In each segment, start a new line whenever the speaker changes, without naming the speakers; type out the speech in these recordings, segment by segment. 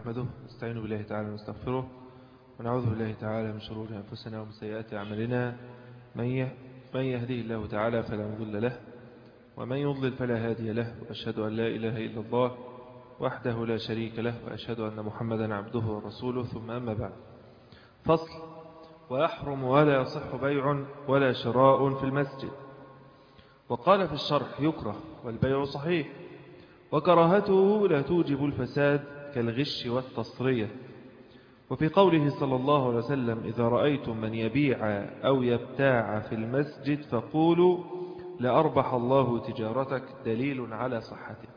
نحمده نستعين بالله تعالى ونستغفره ونعوذ بالله تعالى من شرور أنفسنا ومن سيئات أعمالنا من من يهديه الله تعالى فلا مضل له ومن يضلل فلا هادي له وأشهد أن لا إله إلا الله وحده لا شريك له وأشهد أن محمدا عبده ورسوله ثم أما بعد فصل ويحرم ولا يصح بيع ولا شراء في المسجد وقال في الشرح يكره والبيع صحيح وكراهته لا توجب الفساد كالغش والتصرية وفي قوله صلى الله عليه وسلم إذا رأيتم من يبيع أو يبتاع في المسجد فقولوا لأربح الله تجارتك دليل على صحته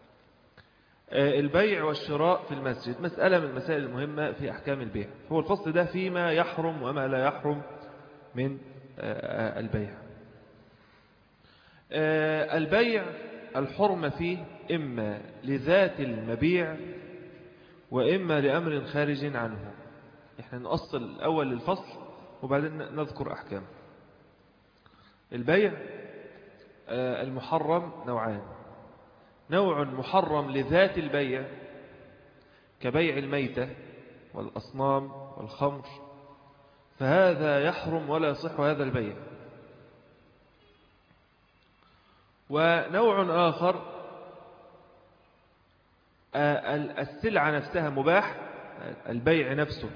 البيع والشراء في المسجد مسألة من المسائل المهمة في أحكام البيع هو الفصل ده فيما يحرم وما لا يحرم من البيع البيع الحرمة فيه إما لذات المبيع وإما لأمر خارج عنه إحنا نؤصل الأول للفصل وبعدين نذكر أحكام البيع المحرم نوعان نوع محرم لذات البيع كبيع الميتة والأصنام والخمر فهذا يحرم ولا يصح هذا البيع ونوع آخر السلعة نفسها مباح البيع نفسه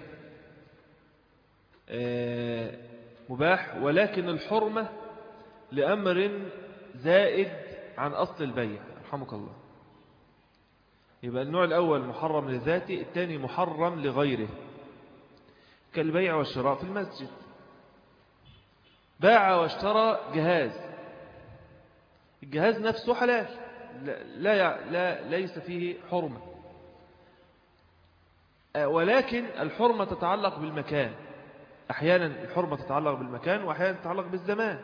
مباح ولكن الحرمة لأمر زائد عن أصل البيع رحمك الله يبقى النوع الأول محرم لذاته الثاني محرم لغيره كالبيع والشراء في المسجد باع واشترى جهاز الجهاز نفسه حلال لا, لا ليس فيه حرمة ولكن الحرمة تتعلق بالمكان أحيانا الحرمة تتعلق بالمكان وأحيانا تتعلق بالزمان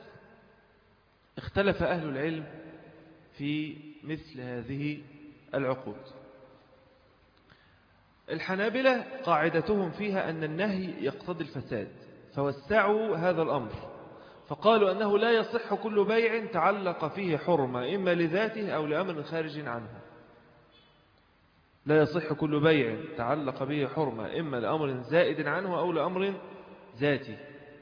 اختلف أهل العلم في مثل هذه العقود الحنابلة قاعدتهم فيها أن النهي يقتضي الفساد فوسعوا هذا الأمر فقالوا أنه لا يصح كل بيع تعلق فيه حرمة إما لذاته أو لأمر خارج عنه لا يصح كل بيع تعلق به حرمة إما لأمر زائد عنه أو لأمر ذاتي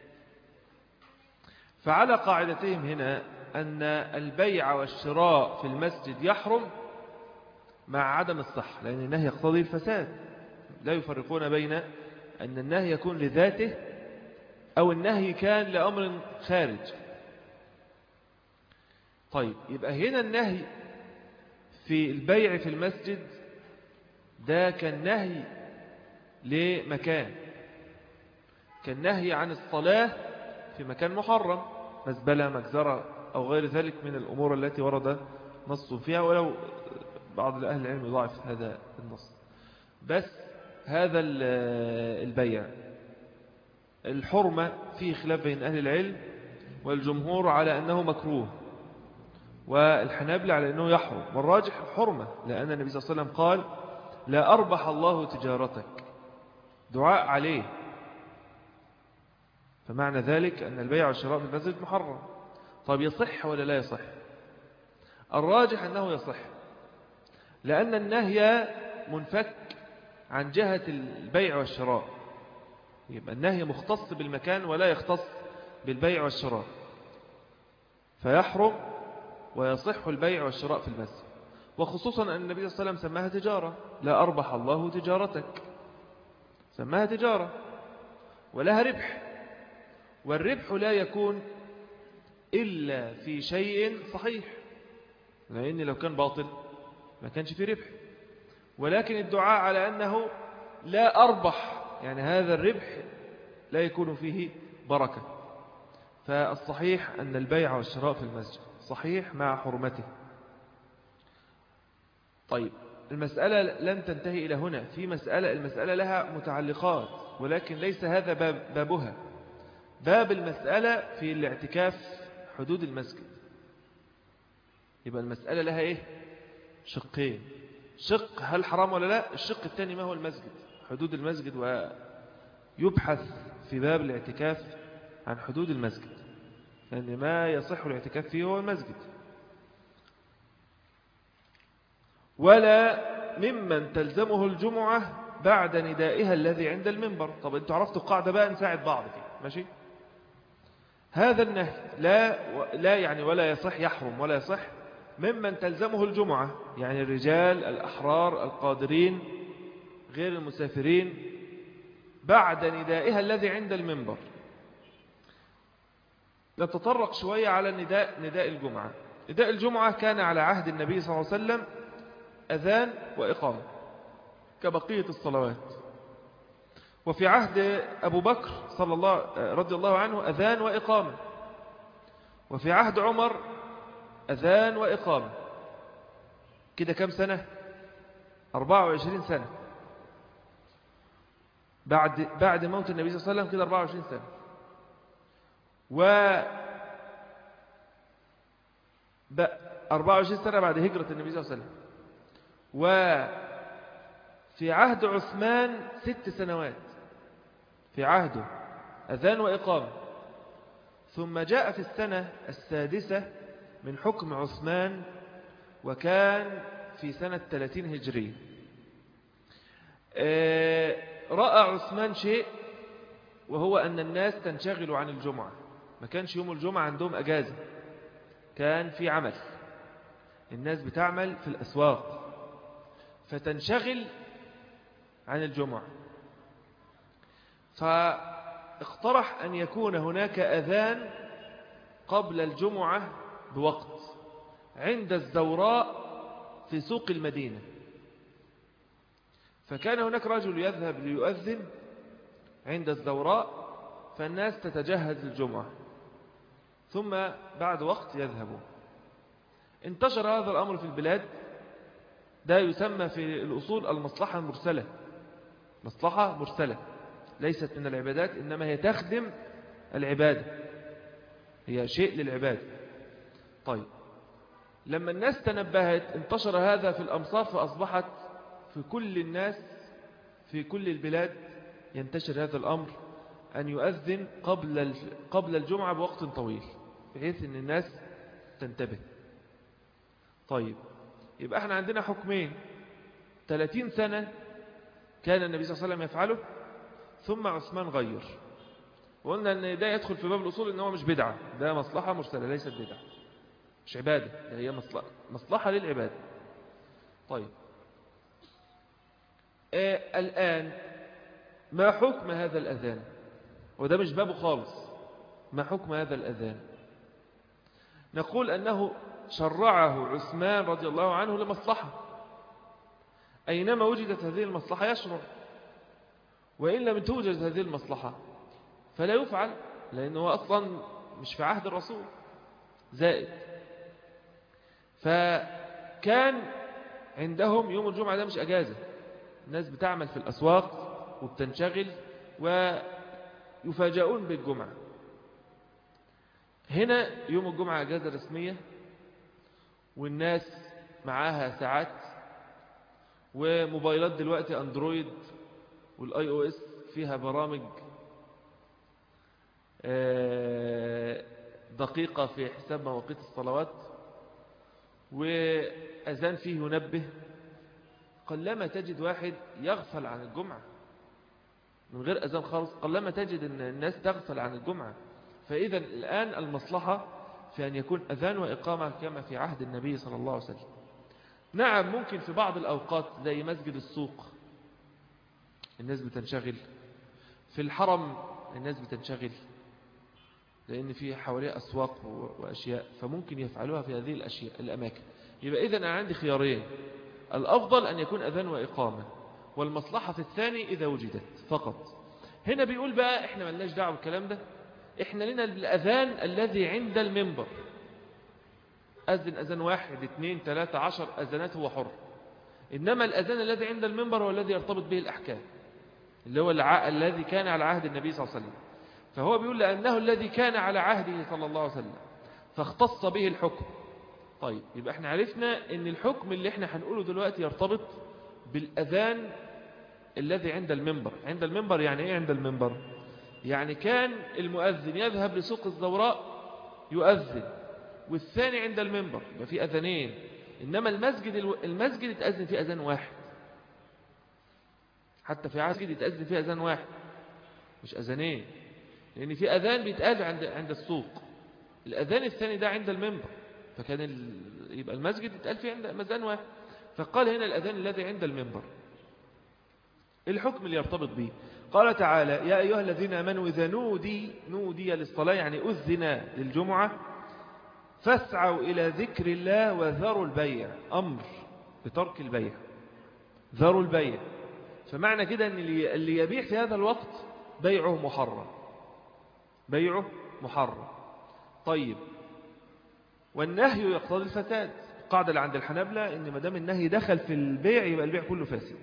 فعلى قاعدتهم هنا أن البيع والشراء في المسجد يحرم مع عدم الصح لأن النهي يقتضي الفساد لا يفرقون بين أن النهي يكون لذاته أو النهي كان لأمر خارج طيب يبقى هنا النهي في البيع في المسجد ده كان نهي لمكان كان نهي عن الصلاة في مكان محرم مزبلة مجزرة أو غير ذلك من الأمور التي ورد نص فيها ولو بعض أهل العلم يضاعف هذا النص بس هذا البيع الحرمة فيه خلاف بين أهل العلم والجمهور على أنه مكروه والحنابل على أنه يحرم والراجح الحرمة لأن النبي صلى الله عليه وسلم قال لا أربح الله تجارتك دعاء عليه فمعنى ذلك أن البيع والشراء في المسجد محرم طيب يصح ولا لا يصح الراجح أنه يصح لأن النهي منفك عن جهة البيع والشراء يبقى النهي مختص بالمكان ولا يختص بالبيع والشراء فيحرم ويصح البيع والشراء في المسجد وخصوصا أن النبي صلى الله عليه وسلم سماها تجارة لا أربح الله تجارتك سماها تجارة ولها ربح والربح لا يكون إلا في شيء صحيح لأن لو كان باطل ما كانش في ربح ولكن الدعاء على أنه لا أربح يعني هذا الربح لا يكون فيه بركة فالصحيح أن البيع والشراء في المسجد صحيح مع حرمته طيب المسألة لن تنتهي إلى هنا في مسألة المسألة لها متعلقات ولكن ليس هذا باب بابها باب المسألة في الاعتكاف حدود المسجد يبقى المسألة لها إيه شقين شق هل حرام ولا لا الشق الثاني ما هو المسجد حدود المسجد ويبحث في باب الاعتكاف عن حدود المسجد لأن ما يصح الاعتكاف فيه هو المسجد ولا ممن تلزمه الجمعة بعد ندائها الذي عند المنبر طب انتوا عرفتوا القاعدة بقى نساعد بعض فيه ماشي هذا النهي لا, لا يعني ولا يصح يحرم ولا يصح ممن تلزمه الجمعة يعني الرجال الأحرار القادرين غير المسافرين بعد ندائها الذي عند المنبر نتطرق شوية على نداء نداء الجمعة نداء الجمعة كان على عهد النبي صلى الله عليه وسلم أذان وإقامة كبقية الصلوات وفي عهد أبو بكر صلى الله رضي الله عنه أذان وإقامة وفي عهد عمر أذان وإقامة كده كم سنة 24 سنة بعد بعد موت النبي صلى الله عليه وسلم كده 24 سنة و 24 سنة بعد هجرة النبي صلى الله عليه وسلم وفي عهد عثمان ست سنوات في عهده أذان وإقامة ثم جاء في السنة السادسة من حكم عثمان وكان في سنة 30 هجرية آه، رأى عثمان شيء وهو أن الناس تنشغل عن الجمعة ما كانش يوم الجمعة عندهم أجازة كان في عمل الناس بتعمل في الأسواق فتنشغل عن الجمعة فاقترح أن يكون هناك أذان قبل الجمعة بوقت عند الزوراء في سوق المدينة فكان هناك رجل يذهب ليؤذن عند الزوراء فالناس تتجهز للجمعة ثم بعد وقت يذهبون انتشر هذا الأمر في البلاد ده يسمى في الأصول المصلحة المرسلة مصلحة مرسلة ليست من العبادات إنما هي تخدم العبادة هي شيء للعبادة طيب لما الناس تنبهت انتشر هذا في الأمصار فأصبحت في كل الناس في كل البلاد ينتشر هذا الأمر أن يؤذن قبل قبل الجمعة بوقت طويل بحيث أن الناس تنتبه طيب يبقى احنا عندنا حكمين 30 سنة كان النبي صلى الله عليه وسلم يفعله ثم عثمان غير وقلنا ان ده يدخل في باب الأصول ان هو مش بدعة ده مصلحة مرسلة ليست بدعة مش عبادة ده هي مصلحة, مصلحة للعبادة طيب آه الآن ما حكم هذا الأذان وده مش بابه خالص ما حكم هذا الأذان نقول أنه شرعه عثمان رضي الله عنه لمصلحة أينما وجدت هذه المصلحة يشرع وإن لم توجد هذه المصلحة فلا يفعل لأنه أصلا مش في عهد الرسول زائد فكان عندهم يوم الجمعة ده مش أجازة الناس بتعمل في الأسواق وبتنشغل ويفاجئون بالجمعة هنا يوم الجمعة أجازة رسمية والناس معاها ساعات وموبايلات دلوقتي اندرويد والاي او اس فيها برامج آه، دقيقة في حساب مواقيت الصلوات وأذان فيه ينبه قلما تجد واحد يغفل عن الجمعة من غير أذان خالص قلما تجد أن الناس تغفل عن الجمعة فإذا الآن المصلحة في أن يكون أذان وإقامة كما في عهد النبي صلى الله عليه وسلم نعم ممكن في بعض الأوقات زي مسجد السوق الناس بتنشغل في الحرم الناس بتنشغل لأن في حواليه أسواق وأشياء فممكن يفعلوها في هذه الأشياء الأماكن يبقى إذن أنا عندي خيارين الأفضل أن يكون أذان وإقامة والمصلحة في الثاني إذا وجدت فقط هنا بيقول بقى إحنا ملناش دعوة بالكلام ده إحنا لنا الأذان الذي عند المنبر أذن أذان واحد اثنين ثلاثة عشر أذانات هو حر إنما الأذان الذي عند المنبر هو الذي يرتبط به الأحكام اللي هو الع... الذي كان على عهد النبي صلى الله عليه وسلم فهو بيقول لأنه الذي كان على عهده صلى الله عليه وسلم فاختص به الحكم طيب يبقى احنا عرفنا ان الحكم اللي احنا هنقوله دلوقتي يرتبط بالأذان الذي عند المنبر عند المنبر يعني ايه عند المنبر يعني كان المؤذن يذهب لسوق الزوراء يؤذن والثاني عند المنبر يبقى في أذانين إنما المسجد المسجد اتأذن فيه أذان واحد حتى في عهد يتأذن فيه أذان واحد مش أذانين لأن في أذان بيتقال عند عند السوق الأذان الثاني ده عند المنبر فكان ال... يبقى المسجد يتقال فيه عند مزان واحد فقال هنا الأذان الذي عند المنبر الحكم اللي يرتبط به قال تعالى يا أيها الذين أمنوا إذا نودي نودي للصلاة يعني أذن للجمعة فاسعوا إلى ذكر الله وذروا البيع أمر بترك البيع ذروا البيع فمعنى كده أن اللي يبيع في هذا الوقت بيعه محرم بيعه محرم طيب والنهي يقتضي الفساد القاعدة اللي عند الحنابلة ان ما دام النهي دخل في البيع يبقى البيع كله فاسد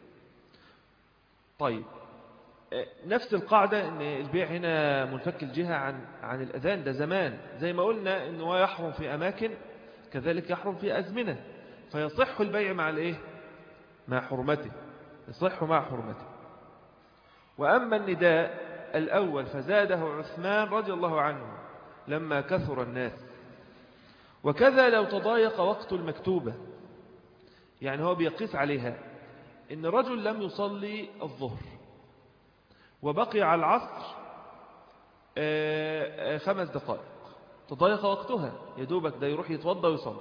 طيب نفس القاعدة ان البيع هنا منفك الجهة عن عن الأذان ده زمان زي ما قلنا انه يحرم في أماكن كذلك يحرم في أزمنة فيصح البيع مع الايه مع حرمته يصح مع حرمته وأما النداء الأول فزاده عثمان رضي الله عنه لما كثر الناس وكذا لو تضايق وقت المكتوبة يعني هو بيقيس عليها إن رجل لم يصلي الظهر وبقي على العصر خمس دقائق تضايق وقتها يدوبك ده يروح يتوضى ويصلي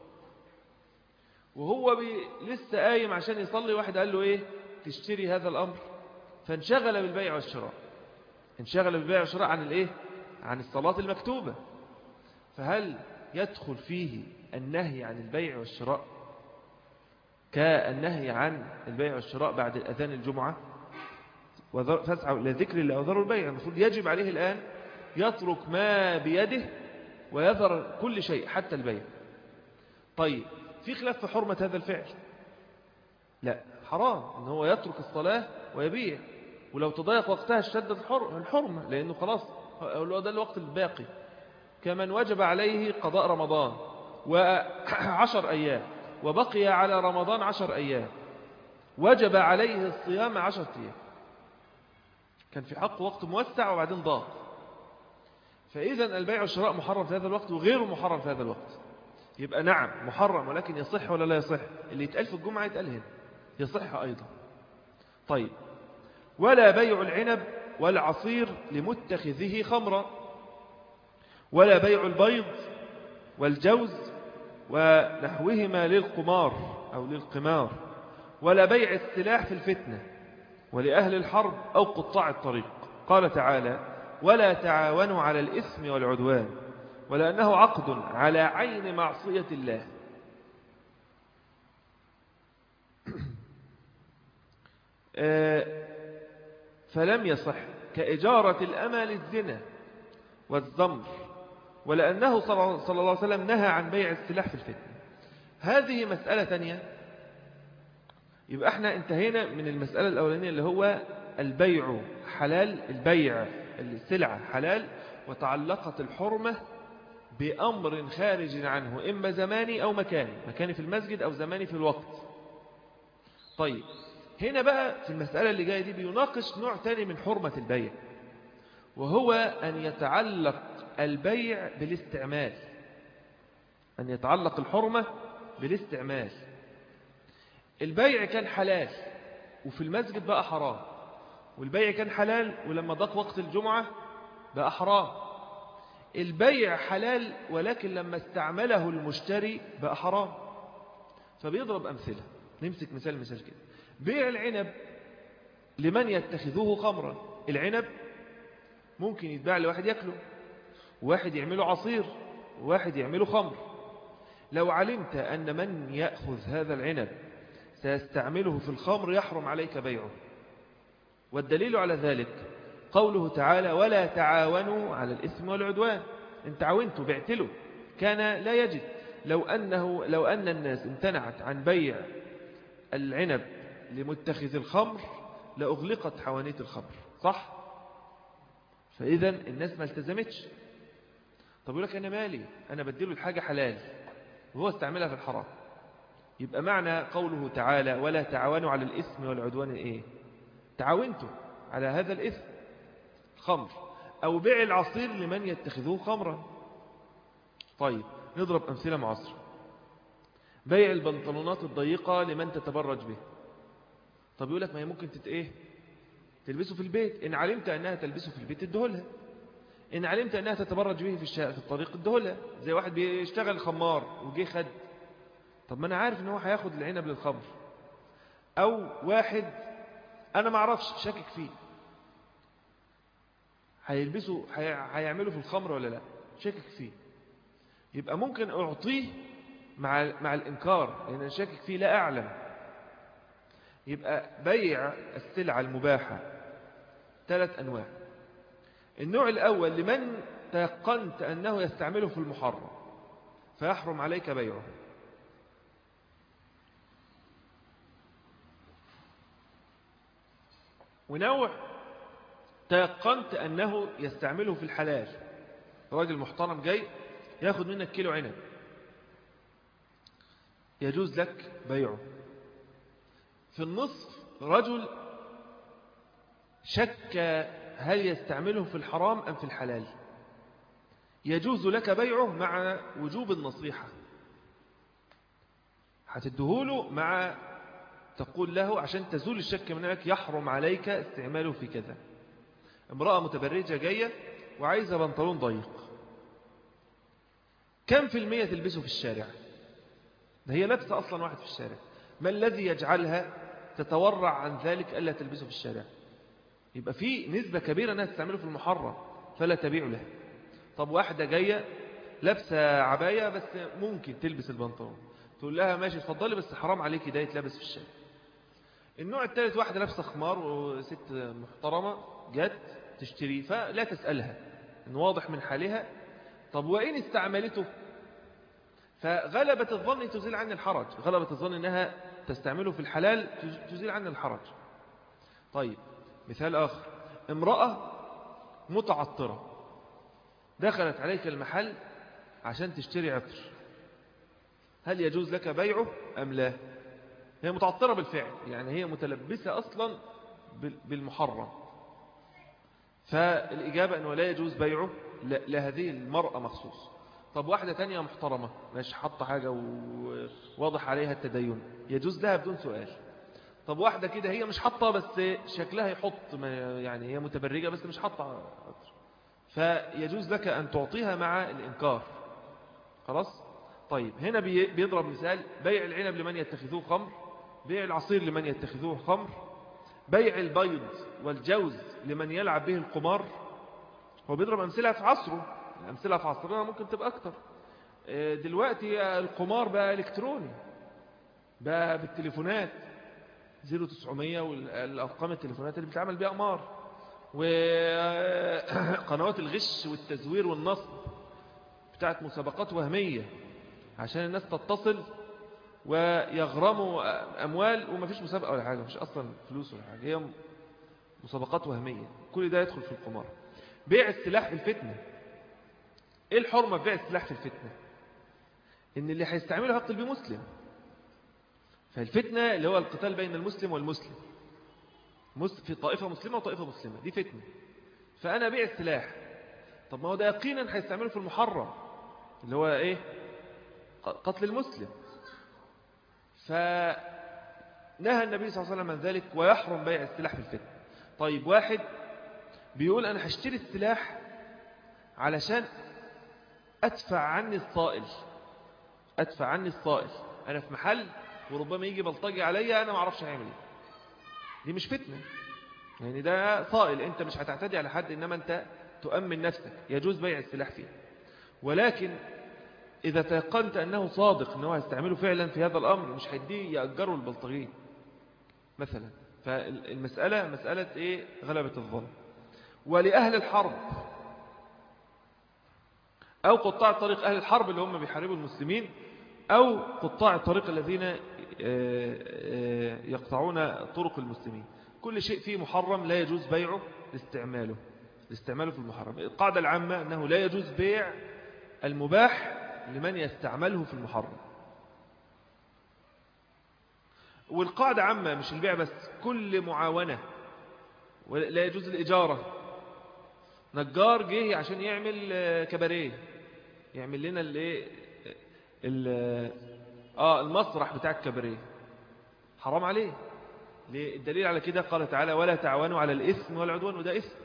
وهو لسه قايم عشان يصلي واحد قال له ايه تشتري هذا الأمر فانشغل بالبيع والشراء انشغل بالبيع والشراء عن الايه عن الصلاة المكتوبة فهل يدخل فيه النهي عن البيع والشراء كالنهي عن البيع والشراء بعد الأذان الجمعة فاسعوا إلى ذكر الله وذروا البيع المفروض يجب عليه الآن يترك ما بيده ويذر كل شيء حتى البيع طيب في خلاف في حرمة هذا الفعل لا حرام ان هو يترك الصلاة ويبيع ولو تضايق وقتها اشتدت الحرمة لأنه خلاص هو ده الوقت الباقي كمن وجب عليه قضاء رمضان وعشر أيام وبقي على رمضان عشر أيام وجب عليه الصيام عشر أيام كان في حق وقت موسع وبعدين ضاق فإذا البيع والشراء محرم في هذا الوقت وغيره محرم في هذا الوقت يبقى نعم محرم ولكن يصح ولا لا يصح اللي يتقال في الجمعة يتقال هنا يصح أيضا طيب ولا بيع العنب والعصير لمتخذه خمرا ولا بيع البيض والجوز ونحوهما للقمار أو للقمار ولا بيع السلاح في الفتنة ولأهل الحرب أو قطاع الطريق قال تعالى ولا تعاونوا على الإثم والعدوان ولأنه عقد على عين معصية الله فلم يصح كإجارة الأمى للزنا والزمر ولأنه صلى الله عليه وسلم نهى عن بيع السلاح في الفتنة هذه مسألة تانية يبقى احنا انتهينا من المسألة الأولانية اللي هو البيع حلال البيع السلعة حلال وتعلقت الحرمة بأمر خارج عنه إما زماني أو مكاني مكاني في المسجد أو زماني في الوقت طيب هنا بقى في المسألة اللي جاية دي بيناقش نوع تاني من حرمة البيع وهو أن يتعلق البيع بالاستعمال أن يتعلق الحرمة بالاستعمال البيع كان حلال وفي المسجد بقى حرام والبيع كان حلال ولما ضاق وقت الجمعة بقى حرام البيع حلال ولكن لما استعمله المشتري بقى حرام فبيضرب أمثلة نمسك مثال مثال كده بيع العنب لمن يتخذوه خمرا العنب ممكن يتباع لواحد يأكله واحد يعمله عصير وواحد يعمله خمر لو علمت أن من يأخذ هذا العنب سيستعمله في الخمر يحرم عليك بيعه والدليل على ذلك قوله تعالى ولا تعاونوا على الإثم والعدوان ان تعاونتوا بعت له كان لا يجد لو أنه لو أن الناس امتنعت عن بيع العنب لمتخذ الخمر لأغلقت حوانيت الخمر صح؟ فإذا الناس ما التزمتش طب يقول لك أنا مالي أنا بديله الحاجة حلال وهو استعملها في الحرام يبقى معنى قوله تعالى ولا تعاونوا على الإثم والعدوان إيه تعاونتوا على هذا الإثم خمر أو بيع العصير لمن يتخذوه خمرا طيب نضرب أمثلة معاصرة بيع البنطلونات الضيقة لمن تتبرج به طب يقول لك ما هي ممكن تت ايه تلبسه في البيت إن علمت أنها تلبسه في البيت ادهولها إن علمت أنها تتبرج به في, الشارع في الطريق ادهولها زي واحد بيشتغل خمار وجي خد طب ما أنا عارف أنه هياخد العنب للخمر أو واحد أنا ما اعرفش شاكك فيه هيلبسه هيعمله في الخمر ولا لا شاكك فيه يبقى ممكن أعطيه مع مع الإنكار لأن أنا شاكك فيه لا أعلم يبقى بيع السلعة المباحة ثلاث أنواع النوع الأول لمن تيقنت أنه يستعمله في المحرم فيحرم عليك بيعه ونوع تيقنت أنه يستعمله في الحلال راجل محترم جاي ياخد منك كيلو عنب يجوز لك بيعه في النصف رجل شك هل يستعمله في الحرام أم في الحلال يجوز لك بيعه مع وجوب النصيحة هتدهوله مع تقول له عشان تزول الشك منك يحرم عليك استعماله في كذا امرأة متبرجة جاية وعايزة بنطلون ضيق كم في المية تلبسه في الشارع ده هي لابسة أصلا واحد في الشارع ما الذي يجعلها تتورع عن ذلك ألا تلبسه في الشارع يبقى في نسبة كبيرة أنها تستعمله في المحرم فلا تبيع له طب واحدة جاية لابسة عباية بس ممكن تلبس البنطلون تقول لها ماشي اتفضلي بس حرام عليكي ده يتلبس في الشارع النوع الثالث واحدة لابسة خمار وست محترمة جت تشتري فلا تسألها إن واضح من حالها طب وإن استعملته فغلبة الظن تزيل عن الحرج غلبة الظن أنها تستعمله في الحلال تزيل عن الحرج طيب مثال آخر امرأة متعطرة دخلت عليك المحل عشان تشتري عطر هل يجوز لك بيعه أم لا هي متعطرة بالفعل يعني هي متلبسة أصلا بالمحرم فالإجابة أنه لا يجوز بيعه لهذه المرأة مخصوص طب واحدة تانية محترمة مش حاطة حاجة وواضح عليها التدين يجوز لها بدون سؤال طب واحدة كده هي مش حاطة بس شكلها يحط يعني هي متبرجة بس مش حاطة فيجوز لك أن تعطيها مع الإنكار خلاص طيب هنا بيضرب مثال بيع العنب لمن يتخذوه خمر بيع العصير لمن يتخذوه خمر بيع البيض والجوز لمن يلعب به القمار هو بيضرب أمثلة في عصره الأمثلة في عصرنا ممكن تبقى أكتر آه، دلوقتي القمار بقى إلكتروني بقى بالتليفونات 0900 والأرقام التليفونات اللي بتعمل بيها أمار وقنوات الغش والتزوير والنصب بتاعت مسابقات وهمية عشان الناس تتصل ويغرموا أموال وما فيش مسابقة ولا حاجة مش أصلا فلوس ولا حاجة هي مسابقات وهمية كل ده يدخل في القمار بيع السلاح بالفتنة ايه الحرمة في بيع السلاح في الفتنة ان اللي هيستعمله هيقتل بيه مسلم فالفتنة اللي هو القتال بين المسلم والمسلم في طائفة مسلمة وطائفة مسلمة دي فتنة فأنا بيع السلاح طب ما هو ده يقينا هيستعمله في المحرم اللي هو ايه قتل المسلم فنهى النبي صلى الله عليه وسلم عن ذلك ويحرم بيع السلاح في الفتنة طيب واحد بيقول أنا هشتري السلاح علشان أدفع عني الصائل أدفع عني الصائل أنا في محل وربما يجي بلطجي عليا أنا ما أعرفش هيعمل إيه دي مش فتنة يعني ده صائل أنت مش هتعتدي على حد إنما أنت تؤمن نفسك يجوز بيع السلاح فيه ولكن إذا تيقنت أنه صادق أنه هيستعمله فعلا في هذا الأمر مش هيديه يأجره البلطجين مثلا فالمسألة مسألة إيه غلبة الظن ولأهل الحرب أو قطاع الطريق أهل الحرب اللي هم بيحاربوا المسلمين أو قطاع الطريق الذين آه، آه، يقطعون طرق المسلمين كل شيء فيه محرم لا يجوز بيعه لاستعماله لاستعماله في المحرم القاعدة العامة أنه لا يجوز بيع المباح لمن يستعمله في المحرم والقاعدة عامة مش البيع بس كل معاونة لا يجوز الإجارة نجار جه عشان يعمل آه، كباريه يعمل لنا الايه اه المسرح بتاع الكباريه حرام عليه الدليل على كده قال تعالى ولا تعاونوا على الإثم والعدوان وده إثم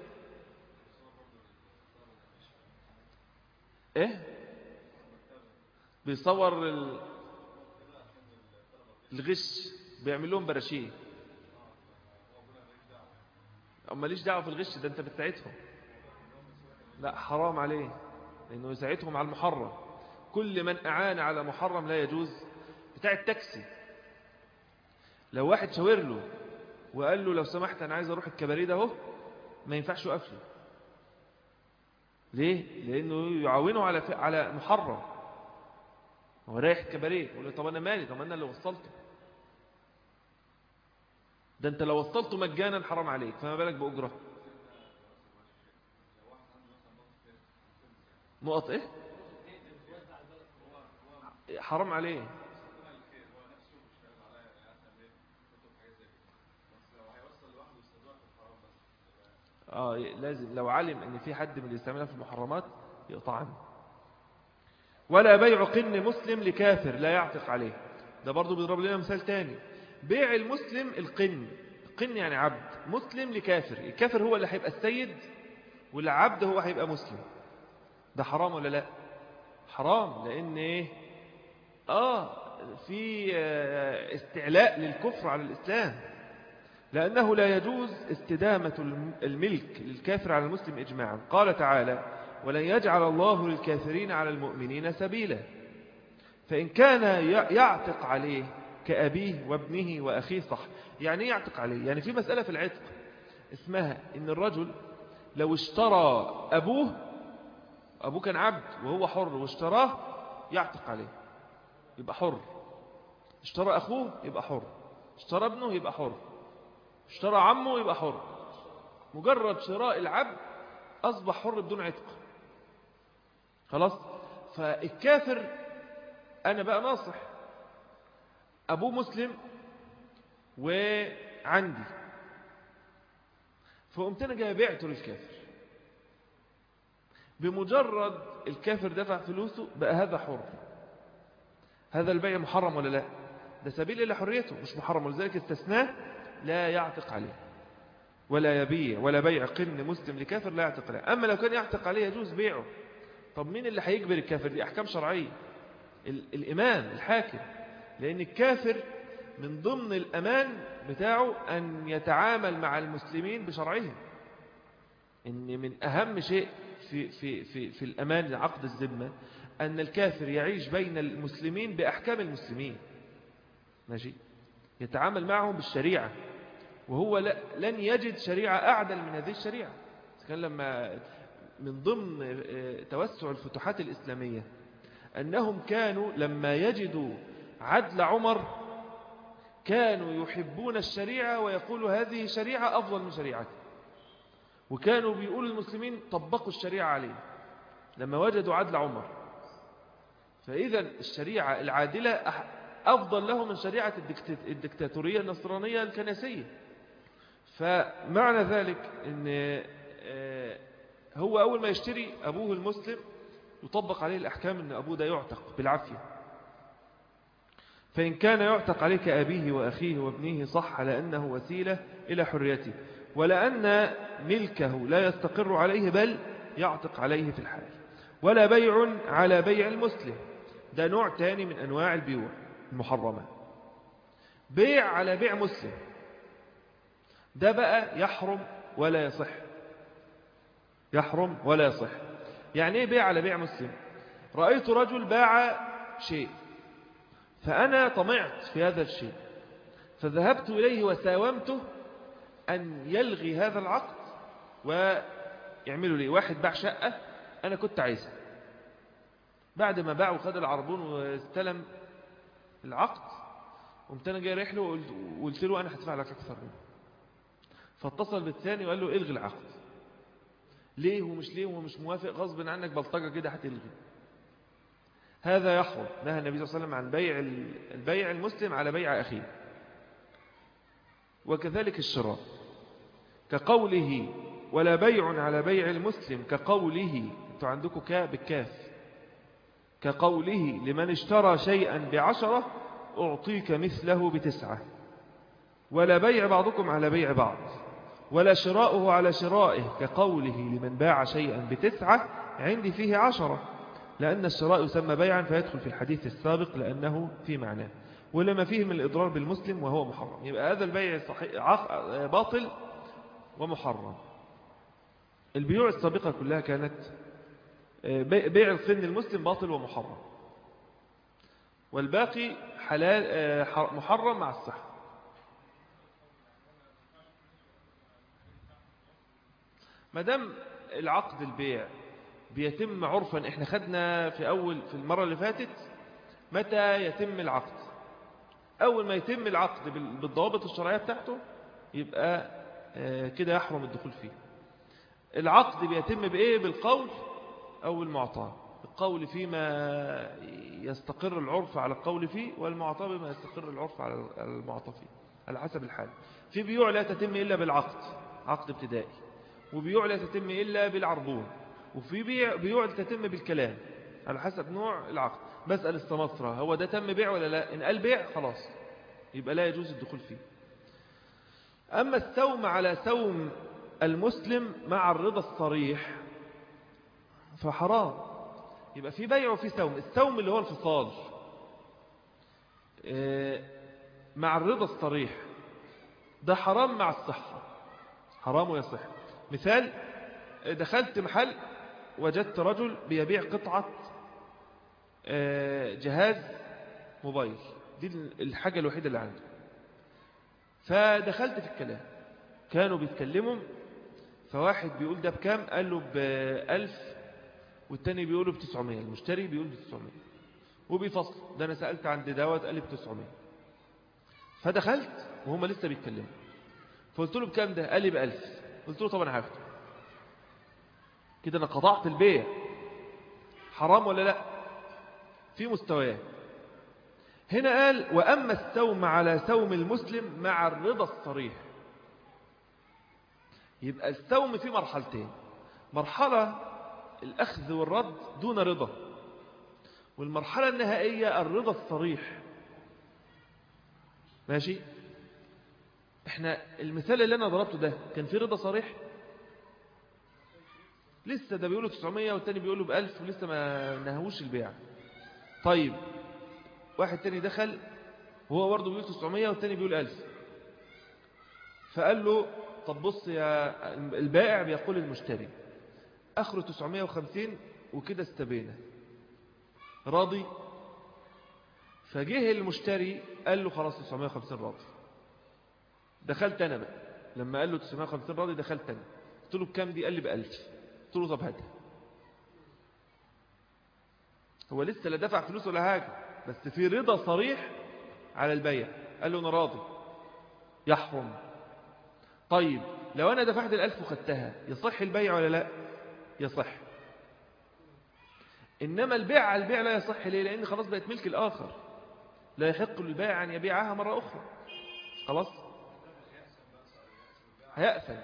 إيه بيصور الغش بيعمل لهم براشيه أما ليش دعوة في الغش ده أنت بتساعدهم لا حرام عليه لأنه يساعدهم على المحرم كل من أعان على محرم لا يجوز بتاع التاكسي لو واحد شاور له وقال له لو سمحت أنا عايز أروح الكباريه ده اهو ما ينفعش يقف له ليه؟ لأنه يعاونه على على محرم هو رايح الكباريه يقول له طب أنا مالي طب أنا اللي وصلته ده أنت لو وصلته مجانا حرام عليك فما بالك بأجرة نقط إيه حرام عليه آه لازم لو علم ان في حد من اللي يستعملها في المحرمات يقطع عنه ولا بيع قن مسلم لكافر لا يعتق عليه ده برضو بيضرب لنا مثال تاني بيع المسلم القن قن يعني عبد مسلم لكافر الكافر هو اللي هيبقى السيد والعبد هو هيبقى مسلم ده حرام ولا لا حرام لان ايه اه في آه، استعلاء للكفر على الاسلام لأنه لا يجوز استدامة الملك للكافر على المسلم إجماعا قال تعالى ولن يجعل الله للكافرين على المؤمنين سبيلا فإن كان يعتق عليه كأبيه وابنه وأخيه صح يعني ايه يعتق عليه يعني في مسألة في العتق اسمها إن الرجل لو اشترى أبوه أبوه كان عبد وهو حر واشتراه يعتق عليه يبقى حر اشترى أخوه يبقى حر اشترى ابنه يبقى حر اشترى عمه يبقى حر مجرد شراء العبد أصبح حر بدون عتق خلاص فالكافر أنا بقى ناصح أبوه مسلم وعندي فقمت أنا جاي بعته للكافر بمجرد الكافر دفع فلوسه بقى هذا حر هذا البيع محرم ولا لا ده سبيل إلى حريته مش محرم ولذلك استثناه لا يعتق عليه ولا يبيع ولا بيع قن مسلم لكافر لا يعتق عليه أما لو كان يعتق عليه يجوز بيعه طب مين اللي هيجبر الكافر دي أحكام شرعية الإمام الحاكم لأن الكافر من ضمن الأمان بتاعه أن يتعامل مع المسلمين بشرعهم إن من أهم شيء في, في, في, في الأمان عقد الذمة أن الكافر يعيش بين المسلمين بأحكام المسلمين ماشي يتعامل معهم بالشريعة وهو لن يجد شريعة أعدل من هذه الشريعة كان لما من ضمن آه، توسع الفتوحات الإسلامية أنهم كانوا لما يجدوا عدل عمر كانوا يحبون الشريعة ويقولوا هذه شريعة أفضل من شريعته وكانوا بيقولوا المسلمين طبقوا الشريعة عليه لما وجدوا عدل عمر فإذا الشريعة العادلة أفضل له من شريعة الدكتاتورية النصرانية الكنسية فمعنى ذلك أن آه، هو أول ما يشتري أبوه المسلم يطبق عليه الأحكام أن أبوه ده يعتق بالعافية فإن كان يعتق عليه كأبيه وأخيه وابنه صح لأنه وسيلة إلى حريته ولأن ملكه لا يستقر عليه بل يعتق عليه في الحال ولا بيع على بيع المسلم ده نوع تاني من أنواع البيوع المحرمة بيع على بيع مسلم ده بقى يحرم ولا يصح يحرم ولا يصح يعني ايه بيع على بيع مسلم رأيت رجل باع شيء فأنا طمعت في هذا الشيء فذهبت إليه وساومته أن يلغي هذا العقد ويعملوا لي واحد باع شقة أنا كنت عايزها بعد ما باع وخد العربون واستلم العقد قمت انا جاي رايح له وقلت له انا هدفع لك اكثر منه فاتصل بالثاني وقال له الغي العقد ليه ومش ليه ومش موافق غصب عنك بلطجة كده هتلغي هذا يحرم نهى النبي صلى الله عليه وسلم عن بيع البيع المسلم على بيع أخيه وكذلك الشراء كقوله ولا بيع على بيع المسلم كقوله انتوا عندكم كا بالكاف كقوله لمن اشترى شيئا بعشرة أعطيك مثله بتسعة ولا بيع بعضكم على بيع بعض ولا شراؤه على شرائه كقوله لمن باع شيئا بتسعة عندي فيه عشرة لأن الشراء يسمى بيعا فيدخل في الحديث السابق لأنه في معناه ولما فيه من الإضرار بالمسلم وهو محرم يبقى هذا البيع صحيح باطل ومحرم البيوع السابقة كلها كانت بيع الصن المسلم باطل ومحرم والباقي حلال محرم مع الصحة ما دام العقد البيع بيتم عرفا احنا خدنا في اول في المرة اللي فاتت متى يتم العقد اول ما يتم العقد بالضوابط الشرعية بتاعته يبقى كده يحرم الدخول فيه العقد بيتم بايه بالقول او المعطى القول فيما يستقر العرف على القول فيه والمعطى بما يستقر العرف على المعطى فيه على حسب الحال في بيوع لا تتم إلا بالعقد عقد ابتدائي وبيوع لا تتم إلا بالعربون وفي بيع بيوع تتم بالكلام على حسب نوع العقد بسأل السمسرة هو ده تم بيع ولا لا إن قال بيع خلاص يبقى لا يجوز الدخول فيه أما السوم على سوم المسلم مع الرضا الصريح فحرام يبقى في بيع وفي سوم السوم اللي هو الفصال مع الرضا الصريح ده حرام مع الصحة حرام ويصح مثال دخلت محل وجدت رجل بيبيع قطعة جهاز موبايل دي الحاجة الوحيدة اللي عنده فدخلت في الكلام كانوا بيتكلموا فواحد بيقول ده بكام قال له بألف والتاني بيقوله بتسعمية المشتري بيقول بتسعمية وبيفصل ده أنا سألت عند دوت قال لي بتسعمية فدخلت وهم لسه بيتكلموا فقلت له بكام ده قال لي بألف قلت له طب أنا هاخده كده أنا قطعت البيع حرام ولا لا في مستويات هنا قال وأما السوم على سوم المسلم مع الرضا الصريح يبقى السوم في مرحلتين مرحلة الأخذ والرد دون رضا والمرحلة النهائية الرضا الصريح ماشي احنا المثال اللي انا ضربته ده كان فيه رضا صريح لسه ده بيقوله 900 والتاني بيقوله بألف ولسه ما نهوش البيع طيب واحد تاني دخل وهو برضه بيقول 900 والتاني بيقول 1000 فقال له طب بص يا البائع بيقول المشتري اخره 950 وكده استبينا راضي فجه المشتري قال له خلاص 950 راضي دخلت انا بقى لما قال له 950 راضي دخلت انا قلت له بكام دي قال لي ب 1000 قلت له طب هاتها هو لسه لا دفع فلوس ولا حاجه بس في رضا صريح على البيع قال له انا راضي يحرم طيب لو انا دفعت الألف وخدتها يصح البيع ولا لا يصح إنما البيع على البيع لا يصح ليه لأن خلاص بقت ملك الآخر لا يحق للبائع أن يبيعها مرة أخرى خلاص هيأثم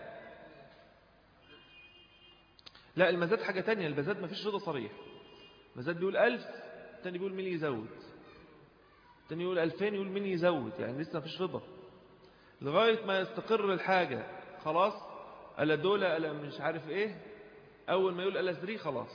لا المزاد حاجة تانية المزاد ما فيش رضا صريح المزاد بيقول ألف التاني بيقول مين يزود التاني يقول ألفين يقول مين يزود يعني لسه ما فيش رضا لغاية ما يستقر الحاجة خلاص ألا دولة ألا مش عارف إيه أول ما يقول ألا زري خلاص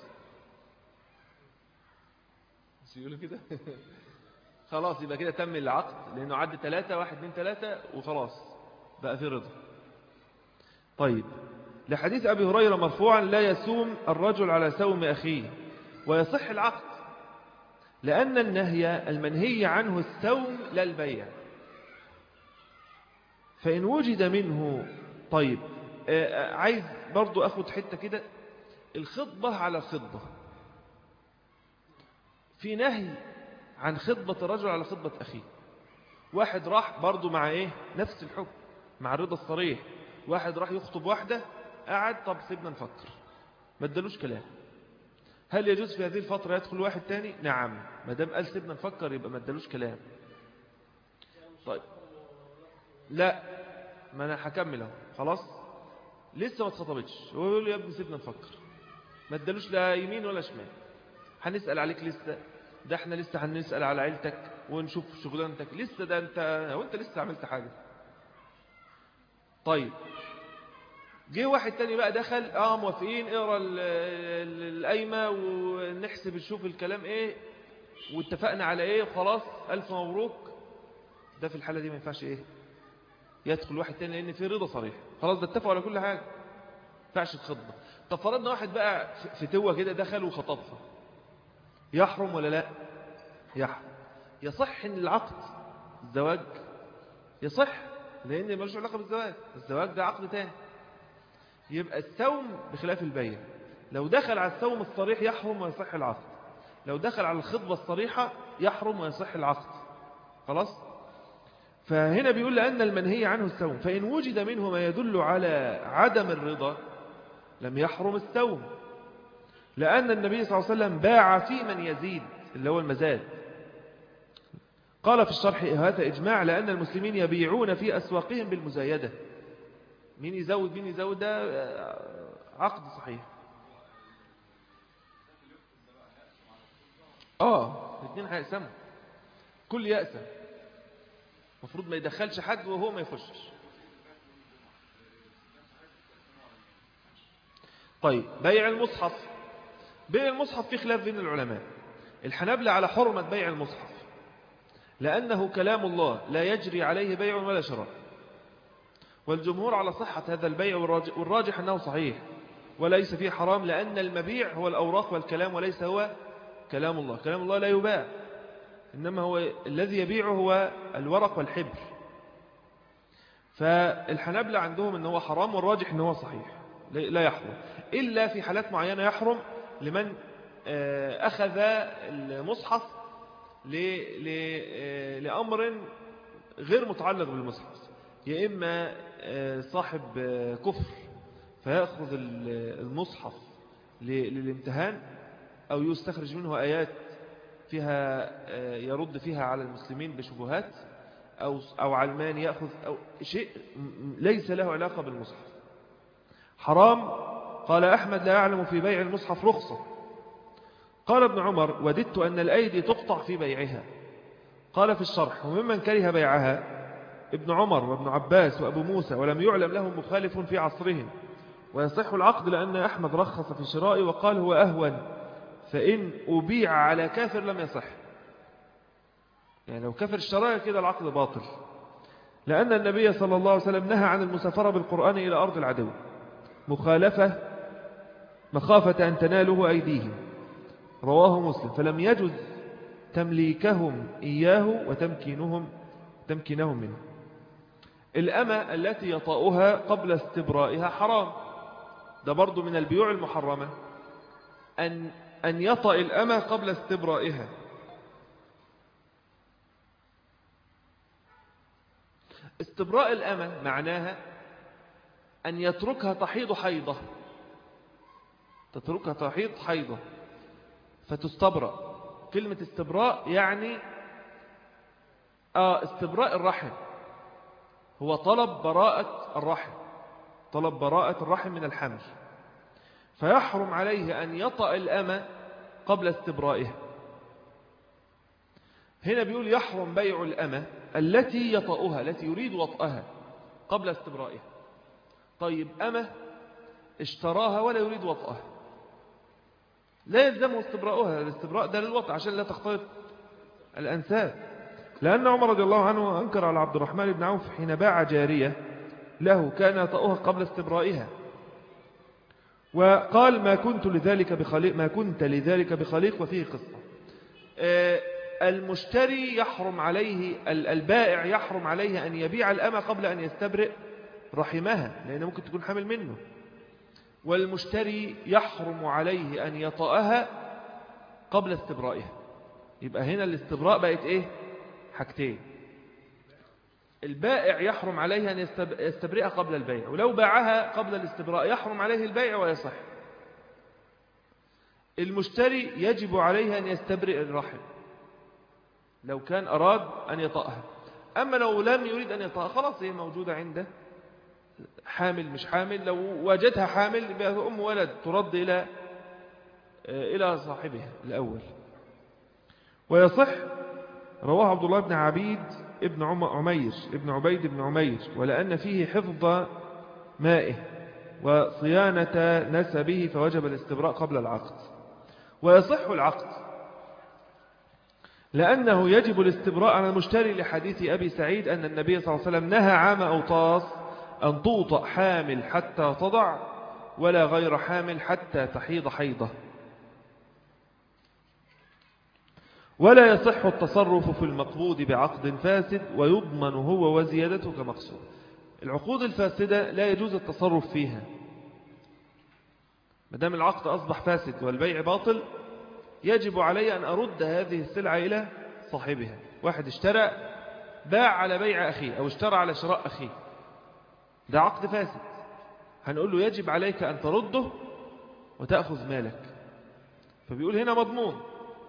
مش يقولوا كده خلاص يبقى كده تم العقد لأنه عد ثلاثة واحد من ثلاثة وخلاص بقى في رضا طيب لحديث أبي هريرة مرفوعا لا يسوم الرجل على سوم أخيه ويصح العقد لأن النهي المنهي عنه السوم لا البيع فإن وجد منه طيب عايز برضو أخد حتة كده الخطبة على خطبة في نهي عن خطبة الرجل على خطبة أخيه واحد راح برضو مع إيه نفس الحكم مع الرضا الصريح واحد راح يخطب واحدة قعد طب سيبنا نفكر ما ادالوش كلام هل يجوز في هذه الفترة يدخل واحد تاني نعم ما دام قال سيبنا نفكر يبقى ما ادالوش كلام طيب لا ما انا هكمل اهو خلاص لسه ما اتخطبتش هو يقول له يا ابني سيبنا نفكر ما ادالوش لا يمين ولا شمال هنسأل عليك لسه ده احنا لسه هنسأل على عيلتك ونشوف شغلانتك لسه ده انت هو انت لسه عملت حاجة طيب جه واحد تاني بقى دخل اه موافقين اقرا ال- ال- القايمه ونحسب نشوف الكلام ايه واتفقنا على ايه خلاص الف مبروك ده في الحاله دي ما ينفعش ايه يدخل واحد تاني لان في رضا صريح خلاص ده اتفقوا على كل حاجه ما ينفعش الخطبه طب فرضنا واحد بقى في- في توه كده دخل وخطبها يحرم ولا لا يحرم يصح ان العقد الزواج يصح لان ملوش علاقه بالزواج الزواج ده عقد تاني يبقى السوم بخلاف البيع لو دخل على السوم الصريح يحرم ويصح العقد لو دخل على الخطبة الصريحة يحرم ويصح العقد خلاص فهنا بيقول لأن المنهي عنه السوم فإن وجد منه ما يدل على عدم الرضا لم يحرم السوم لأن النبي صلى الله عليه وسلم باع في من يزيد اللي هو المزاد قال في الشرح هذا إجماع لأن المسلمين يبيعون في أسواقهم بالمزايدة مين يزود مين يزود ده آه، عقد صحيح اه الاثنين هيقسموا كل يقسم المفروض ما يدخلش حد وهو ما يخشش طيب بيع المصحف بيع المصحف في خلاف بين العلماء الحنابلة على حرمة بيع المصحف لأنه كلام الله لا يجري عليه بيع ولا شراء والجمهور على صحة هذا البيع والراجح, والراجح أنه صحيح وليس فيه حرام لأن المبيع هو الأوراق والكلام وليس هو كلام الله كلام الله لا يباع إنما هو الذي يبيعه هو الورق والحبر فالحنابلة عندهم أنه حرام والراجح أنه صحيح لا يحرم إلا في حالات معينة يحرم لمن آه، أخذ المصحف ل- ل- آه، لأمر غير متعلق بالمصحف يا إما آه، صاحب آه، كفر فيأخذ ال- المصحف ل- للامتهان أو يستخرج منه آيات فيها آه، يرد فيها على المسلمين بشبهات أو أو علمان يأخذ أو شيء م- ليس له علاقة بالمصحف حرام قال أحمد لا أعلم في بيع المصحف رخصة قال ابن عمر وددت أن الأيدي تقطع في بيعها قال في الشرح وممن كره بيعها ابن عمر وابن عباس وأبو موسى ولم يعلم لهم مخالف في عصرهم ويصح العقد لأن أحمد رخص في شرائه وقال هو أهون فإن أبيع على كافر لم يصح يعني لو كافر اشتراه كده العقد باطل لأن النبي صلى الله عليه وسلم نهى عن المسافرة بالقرآن إلى أرض العدو مخالفة مخافة أن تناله أيديهم رواه مسلم فلم يجز تمليكهم إياه وتمكينهم تمكينهم منه الأمة التي يطأها قبل استبرائها حرام ده برضو من البيوع المحرمة أن, أن يطأ الأمة قبل استبرائها استبراء الأمة معناها أن يتركها تحيض حيضة تتركها تحيض حيضة فتستبرأ كلمة استبراء يعني آه استبراء الرحم هو طلب براءة الرحم طلب براءة الرحم من الحمل فيحرم عليه أن يطأ الأمة قبل استبرائها هنا بيقول يحرم بيع الأمة التي يطأها التي يريد وطأها قبل استبرائها طيب أمة اشتراها ولا يريد وطأها لا يلزمه استبراؤها الاستبراء ده للوطأ عشان لا تختلط الأنساب لأن عمر رضي الله عنه أنكر على عبد الرحمن بن عوف حين باع جارية له كان يطأها قبل استبرائها وقال ما كنت لذلك بخليق ما كنت لذلك بخليق وفيه قصة آه، المشتري يحرم عليه ال- البائع يحرم عليه أن يبيع الأمة قبل أن يستبرئ رحمها لأنه ممكن تكون حامل منه والمشتري يحرم عليه أن يطأها قبل استبرائها يبقى هنا الاستبراء بقت إيه حاجتين البائع يحرم عليه أن يستب- يستبرئها قبل البيع ولو باعها قبل الاستبراء يحرم عليه البيع ويصح المشتري يجب عليه أن يستبرئ الرحم لو كان أراد أن يطأها أما لو لم يريد أن يطأها خلاص هي موجودة عنده حامل مش حامل لو وجدها حامل يبقى أم ولد ترد إلى إلى صاحبها الأول ويصح رواه عبد الله بن عبيد ابن عمير ابن عبيد بن عمير ولأن فيه حفظ مائه وصيانة نسبه فوجب الاستبراء قبل العقد ويصح العقد لأنه يجب الاستبراء على المشتري لحديث أبي سعيد أن النبي صلى الله عليه وسلم نهى عام أوطاس أن توطأ حامل حتى تضع ولا غير حامل حتى تحيض حيضة ولا يصح التصرف في المقبوض بعقد فاسد ويضمن هو وزيادته كمقصود العقود الفاسدة لا يجوز التصرف فيها مدام العقد أصبح فاسد والبيع باطل يجب علي أن أرد هذه السلعة إلى صاحبها واحد اشترى باع على بيع أخيه أو اشترى على شراء أخيه ده عقد فاسد هنقول له يجب عليك أن ترده وتأخذ مالك فبيقول هنا مضمون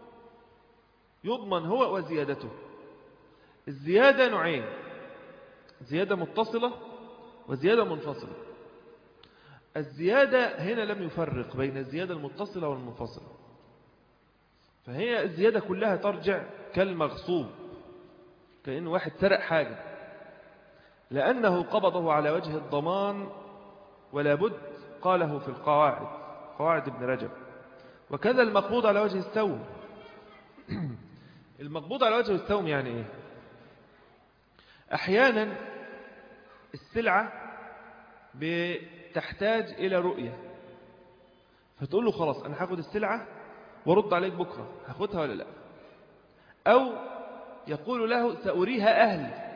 يضمن هو وزيادته الزيادة نوعين زيادة متصلة وزيادة منفصلة الزيادة هنا لم يفرق بين الزيادة المتصلة والمنفصلة فهي الزيادة كلها ترجع كالمغصوب كأن واحد سرق حاجة لأنه قبضه على وجه الضمان ولا بد قاله في القواعد قواعد ابن رجب وكذا المقبوض على وجه السوم المقبوض على وجه السوم يعني ايه احيانا السلعة بتحتاج الى رؤية فتقول له خلاص انا هاخد السلعة ورد عليك بكرة هاخدها ولا لا او يقول له سأريها اهلي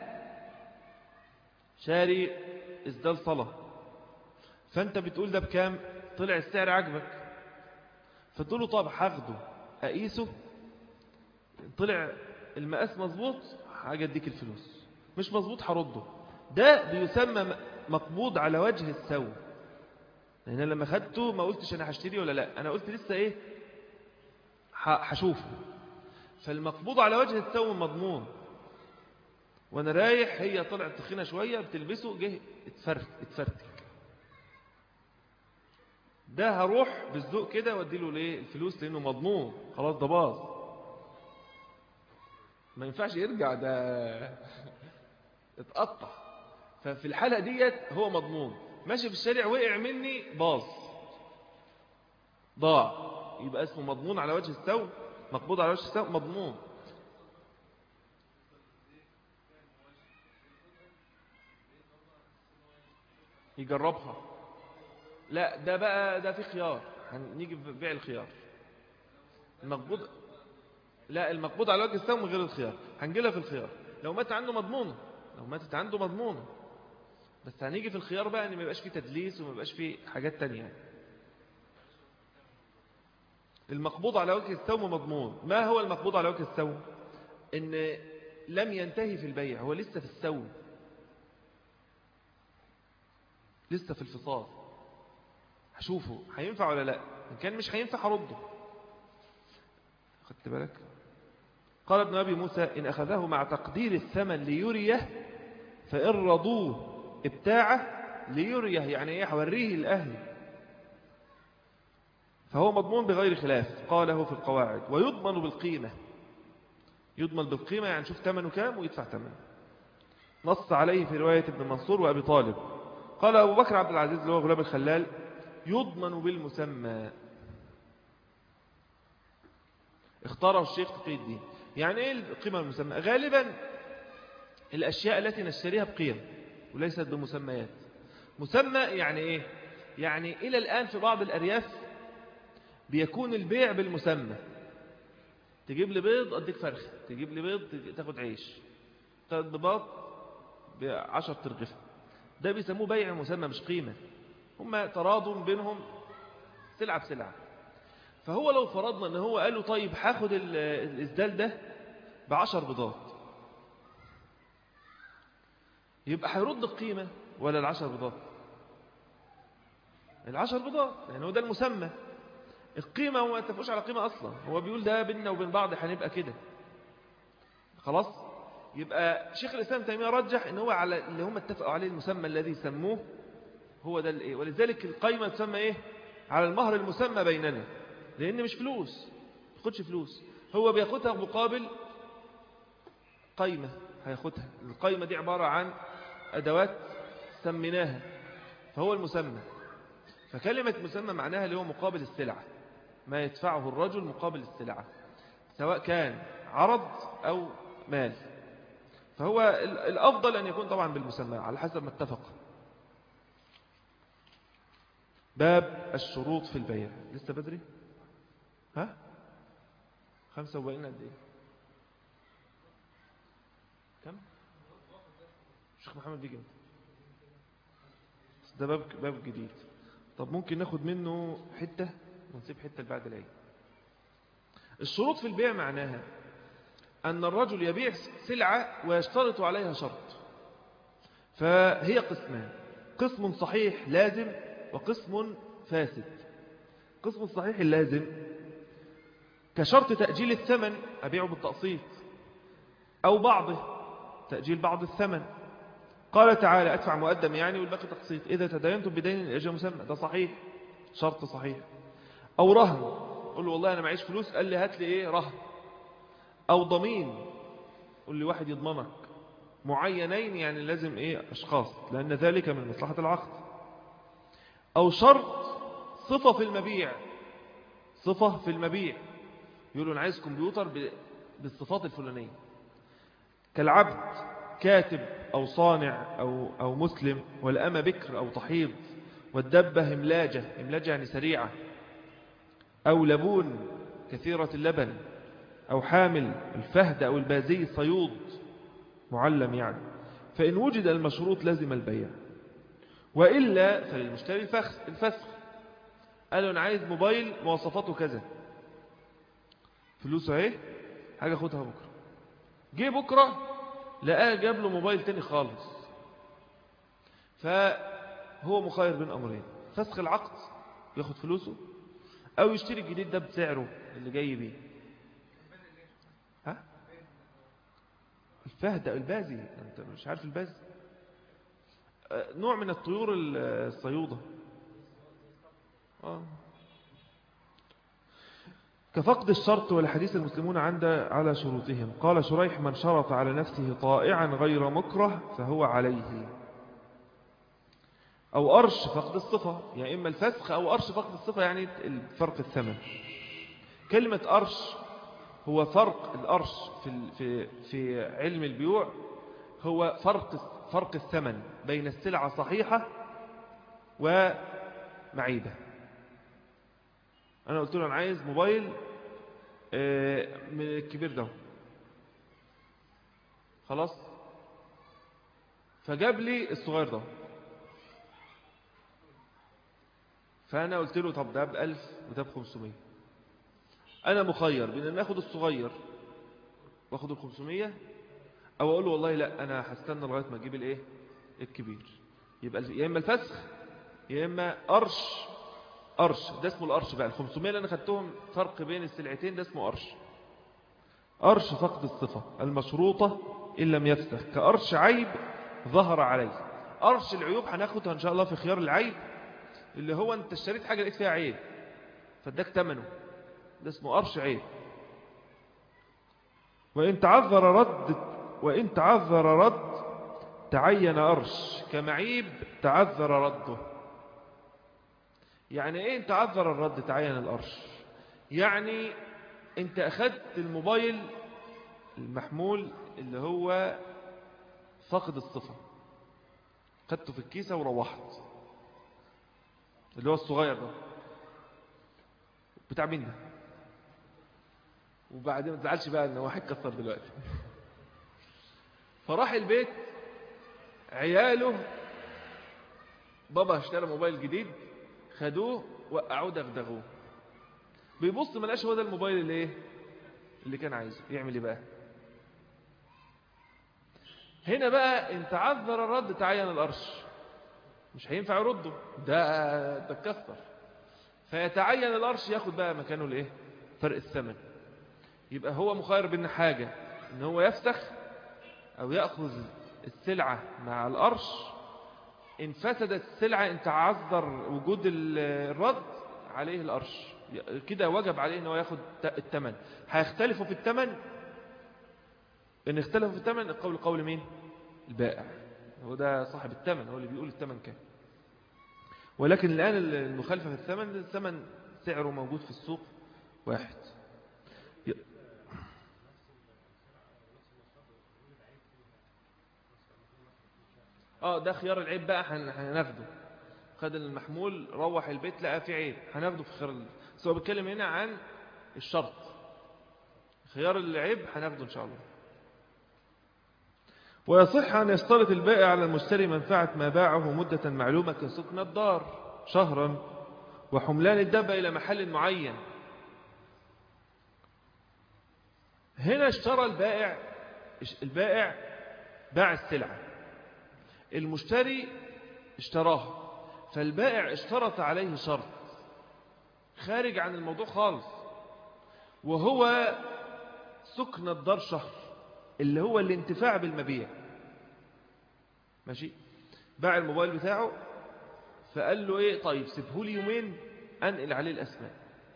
شاري ازدال صلاة فانت بتقول ده بكام طلع السعر عجبك فتقول له طب هاخده اقيسه طلع المقاس مظبوط حاجة اديك الفلوس مش مظبوط هرده ده بيسمى مقبوض على وجه السوء لان لما خدته ما قلتش انا هشتري ولا لا انا قلت لسه ايه هشوفه فالمقبوض على وجه السوء مضمون وانا رايح هي طلعت تخينه شويه بتلبسه جه اتفرت اتفرتك ده هروح بالذوق كده وادي له ليه الفلوس لانه مضمون خلاص ده باظ ما ينفعش يرجع ده اتقطع ففي الحالة ديت هو مضمون ماشي في الشارع وقع مني باظ ضاع يبقى اسمه مضمون على وجه السوء مقبوض على وجه السوء مضمون يجربها لا ده بقى ده في خيار هنيجي في بيع الخيار المقبوض لا المقبوض على وجه السوم غير الخيار هنجيلها في الخيار لو مات عنده مضمونه لو ماتت عنده مضمونه بس هنيجي في الخيار بقى ان ما يبقاش فيه تدليس وما يبقاش فيه حاجات تانية يعني. المقبوض على وجه السوم مضمون ما هو المقبوض على وجه السوم ان لم ينتهي في البيع هو لسه في السوم لسه في الفصال هشوفه هينفع ولا لا ان كان مش هينفع هرده خدت بالك قال ابن أبي موسى إن أخذه مع تقدير الثمن ليريه فإن رضوه ابتاعه ليريه يعني إيه حوريه الأهل فهو مضمون بغير خلاف قاله في القواعد ويضمن بالقيمة يضمن بالقيمة يعني شوف ثمنه كام ويدفع ثمنه نص عليه في رواية ابن منصور وأبي طالب قال أبو بكر عبد العزيز اللي هو غلام الخلال يضمن بالمسمى اختاره الشيخ تقي الدين يعني ايه القيمة المسمى غالبا الأشياء التي نشتريها بقيم وليست بمسميات مسمى يعني ايه يعني إلى الآن في بعض الأرياف بيكون البيع بالمسمى تجيب لي بيض أديك فرخة تجيب لي بيض تاخد عيش ثلاث بيضات بعشر ترغفة ده بيسموه بيع مسمى مش قيمة هم تراضوا بينهم سلعة بسلعة فهو لو فرضنا ان هو قال له طيب هاخد الاسدال ده بعشر بيضات يبقى هيرد القيمة ولا العشر بيضات العشر بيضات يعني هو ده المسمى القيمة هو ما اتفقوش على قيمة أصلا هو بيقول ده بيننا وبين بعض هنبقى كده خلاص يبقى شيخ الإسلام تيمية رجح ان هو على اللي هم اتفقوا عليه المسمى الذي سموه هو ده الايه ولذلك القيمة تسمى ايه على المهر المسمى بيننا لأن مش فلوس ما بياخدش فلوس هو بياخدها مقابل قيمة هياخدها القائمة دي عبارة عن أدوات سميناها فهو المسمى فكلمة مسمى معناها اللي هو مقابل السلعة ما يدفعه الرجل مقابل السلعة سواء كان عرض أو مال فهو الأفضل أن يكون طبعا بالمسمى على حسب ما اتفق باب الشروط في البيع لسه بدري ها خمسة وبقينا قد ايه كم الشيخ محمد بيجي ده باب باب جديد طب ممكن ناخد منه حتة ونسيب حتة بعد العيد الشروط في البيع معناها أن الرجل يبيع سلعة ويشترط عليها شرط فهي قسمان قسم صحيح لازم وقسم فاسد قسم الصحيح اللازم كشرط تأجيل الثمن أبيعه بالتقسيط أو بعضه تأجيل بعض الثمن قال تعالى أدفع مقدم يعني والباقي تقسيط إذا تداينتم بدين الأجل مسمى ده صحيح شرط صحيح أو رهن قل له والله أنا معيش فلوس قال لي هات لي إيه رهن أو ضمين قل لي واحد يضمنك معينين يعني لازم إيه أشخاص لأن ذلك من مصلحة العقد أو شرط صفة في المبيع صفة في المبيع يقولوا أنا عايز كمبيوتر بالصفات الفلانية كالعبد كاتب أو صانع أو, أو مسلم والأمة بكر أو تحيض والدبة هملاجة هملاجة يعني سريعة أو لبون كثيرة اللبن أو حامل الفهد أو البازي صيود معلم يعني فإن وجد المشروط لازم البيع وإلا فللمشتري الفسخ قالوا أنا عايز موبايل مواصفاته كذا فلوسه اهي حاجة خدها بكرة جه بكرة لقاه جاب له موبايل تاني خالص فهو مخير بين أمرين فسخ العقد ياخد فلوسه أو يشتري الجديد ده بسعره اللي جاي بيه ها الفهد أو البازي أنت مش عارف البازي نوع من الطيور الصيودة آه. كفقد الشرط والحديث المسلمون عند على شروطهم قال شريح من شرط على نفسه طائعا غير مكره فهو عليه أو أرش فقد الصفة يعني إما الفسخ أو أرش فقد الصفة يعني فرق الثمن كلمة أرش هو فرق الأرش في, في, في علم البيوع هو فرق, فرق الثمن بين السلعة صحيحة ومعيبة أنا قلت له أنا عايز موبايل من الكبير ده خلاص فجاب لي الصغير ده فأنا قلت له طب ده بألف وده بخمسمية أنا مخير بين أن أخد الصغير وأخد الخمسمية أو أقول له والله لا أنا هستنى لغاية ما أجيب الإيه الكبير يبقى يا إما الفسخ يا إما قرش قرش ده اسمه القرش بقى ال 500 اللي انا خدتهم فرق بين السلعتين ده اسمه قرش قرش فقد الصفة المشروطة إن لم يفسخ كقرش عيب ظهر عليه قرش العيوب هناخدها إن شاء الله في خيار العيب اللي هو أنت اشتريت حاجة لقيت فيها عيب فاداك ثمنه ده اسمه قرش عيب وإن تعذر رد وإن تعذر رد تعين قرش كمعيب تعذر رده يعني ايه انت عذر الرد تعين القرش يعني انت اخدت الموبايل المحمول اللي هو فقد الصفة خدته في الكيسة وروحت اللي هو الصغير ده بتاع مين ده وبعدين ما تزعلش بقى ان واحد كسر دلوقتي فراح البيت عياله بابا اشترى موبايل جديد خدوه وقعوه دغدغوه بيبص ما لقاش هو ده الموبايل اللي ايه اللي كان عايزه يعمل ايه بقى هنا بقى ان تعذر الرد تعين القرش مش هينفع يرده ده ده اتكسر فيتعين القرش ياخد بقى مكانه الايه فرق الثمن يبقى هو مخير بين حاجة ان هو يفسخ او يأخذ السلعة مع القرش إن فسدت السلعة إن تعذر وجود الرد عليه القرش كده وجب عليه أنه ياخد الثمن هيختلفوا في الثمن إن اختلفوا في الثمن القول قول مين البائع هو ده صاحب الثمن هو اللي بيقول الثمن كام ولكن الآن المخالفة في الثمن الثمن سعره موجود في السوق واحد اه ده خيار العيب بقى هناخده خد المحمول روح البيت لقى فيه عيب هناخده في خيار سواء بتكلم هنا عن الشرط خيار العيب هناخده ان شاء الله ويصح أن يشترط البائع على المشتري منفعة ما باعه مدة معلومة كسكن الدار شهرا وحملان الدابة إلى محل معين هنا اشترى البائع البائع باع السلعة المشتري اشتراها فالبائع اشترط عليه شرط خارج عن الموضوع خالص وهو سكن الدار شهر اللي هو الانتفاع بالمبيع ماشي باع الموبايل بتاعه فقال له ايه طيب سيبه لي يومين انقل عليه الاسماء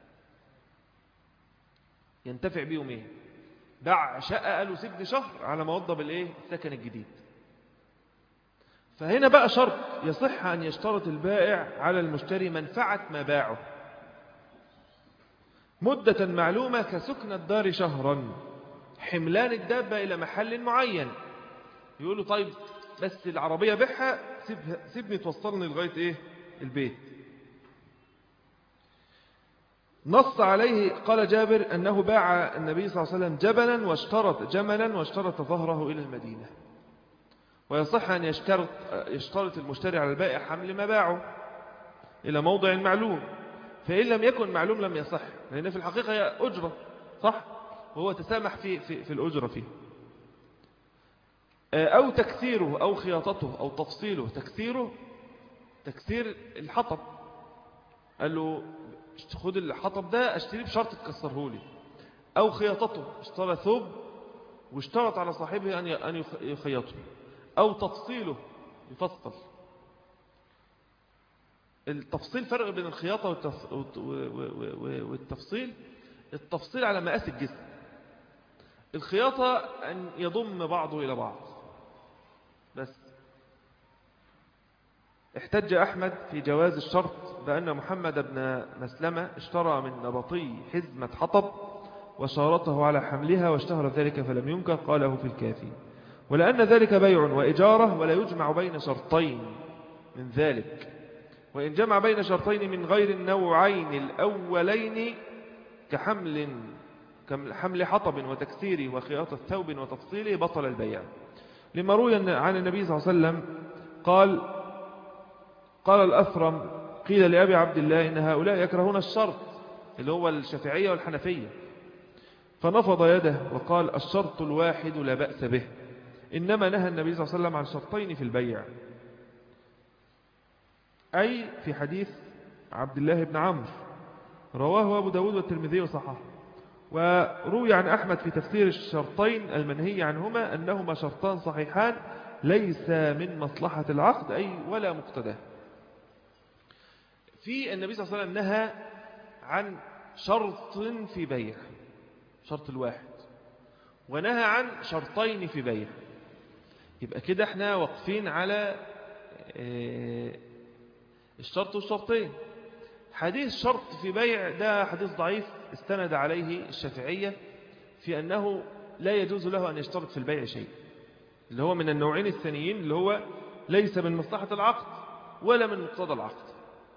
ينتفع بيه يومين باع شقه قال له سيبني شهر على ما وضب الايه السكن الجديد فهنا بقى شرط يصح أن يشترط البائع على المشتري منفعة ما باعه مدة معلومة كسكن الدار شهرا حملان الدابة إلى محل معين يقول له طيب بس العربية بيعها سيبني توصلني لغاية إيه البيت نص عليه قال جابر أنه باع النبي صلى الله عليه وسلم جبلا واشترط جملا واشترط ظهره إلى المدينة ويصح أن يشترط, يشترط المشتري على البائع حمل ما باعه إلى موضع معلوم فإن لم يكن معلوم لم يصح لأن في الحقيقة هي أجرة صح وهو تسامح في, في, في الأجرة فيه أو تكثيره أو خياطته أو تفصيله تكثيره تكثير الحطب قال له خد الحطب ده اشتريه بشرط تكسره لي أو خياطته اشترى ثوب واشترط على صاحبه أن يخيطه أو تفصيله يفصل التفصيل فرق بين الخياطة والتفصيل التفصيل على مقاس الجسم الخياطة أن يضم بعضه إلى بعض بس احتج أحمد في جواز الشرط بأن محمد بن مسلمة اشترى من نبطي حزمة حطب وشارته على حملها واشتهر ذلك فلم ينكر قاله في الكافي ولأن ذلك بيع وإجارة ولا يجمع بين شرطين من ذلك وإن جمع بين شرطين من غير النوعين الأولين كحمل كحمل حطب وتكسيره وخياطة ثوب وتفصيله بطل البيع لما روي عن النبي صلى الله عليه وسلم قال قال الأثرم قيل لأبي عبد الله إن هؤلاء يكرهون الشرط اللي هو الشافعية والحنفية فنفض يده وقال الشرط الواحد لا بأس به إنما نهى النبي صلى الله عليه وسلم عن شرطين في البيع أي في حديث عبد الله بن عمرو رواه أبو داود والترمذي وصححه وروي عن أحمد في تفسير الشرطين المنهي عنهما أنهما شرطان صحيحان ليس من مصلحة العقد أي ولا مقتدى في النبي صلى الله عليه وسلم نهى عن شرط في بيع شرط الواحد ونهى عن شرطين في بيع يبقى كده احنا واقفين على الشرط والشرطين حديث شرط في بيع ده حديث ضعيف استند عليه الشافعية في أنه لا يجوز له أن يشترط في البيع شيء اللي هو من النوعين الثانيين اللي هو ليس من مصلحة العقد ولا من مقتضى العقد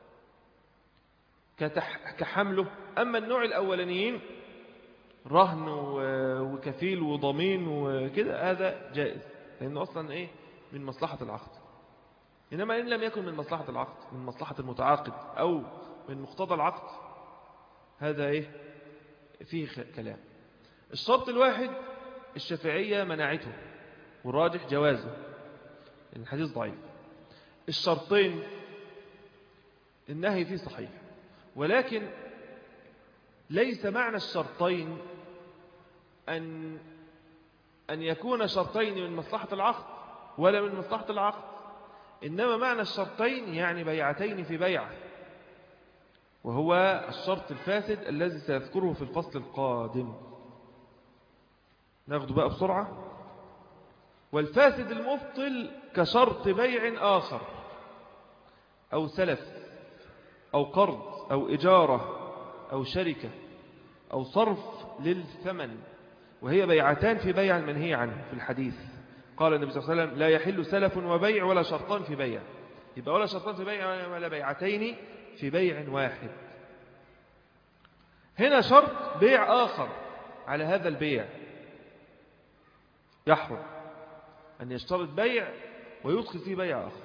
كحمله أما النوع الأولانيين رهن وكفيل وضمين وكده هذا جائز لأنه أصلا إيه من مصلحة العقد إنما إن لم يكن من مصلحة العقد من مصلحة المتعاقد أو من مقتضى العقد هذا إيه فيه كلام الشرط الواحد الشافعية مناعته والراجح جوازه الحديث ضعيف الشرطين النهي فيه صحيح ولكن ليس معنى الشرطين أن أن يكون شرطين من مصلحة العقد ولا من مصلحة العقد إنما معنى الشرطين يعني بيعتين في بيعة وهو الشرط الفاسد الذي سيذكره في الفصل القادم ناخده بقى بسرعة والفاسد المبطل كشرط بيع آخر أو سلف أو قرض أو إجارة أو شركة أو صرف للثمن وهي بيعتان في بيع المنهي عنه في الحديث قال النبي صلى الله عليه وسلم لا يحل سلف وبيع ولا شرطان في بيع يبقى ولا شرطان في بيع ولا بيعتين في بيع واحد هنا شرط بيع آخر على هذا البيع يحرم أن يشترط بيع ويدخل فيه بيع آخر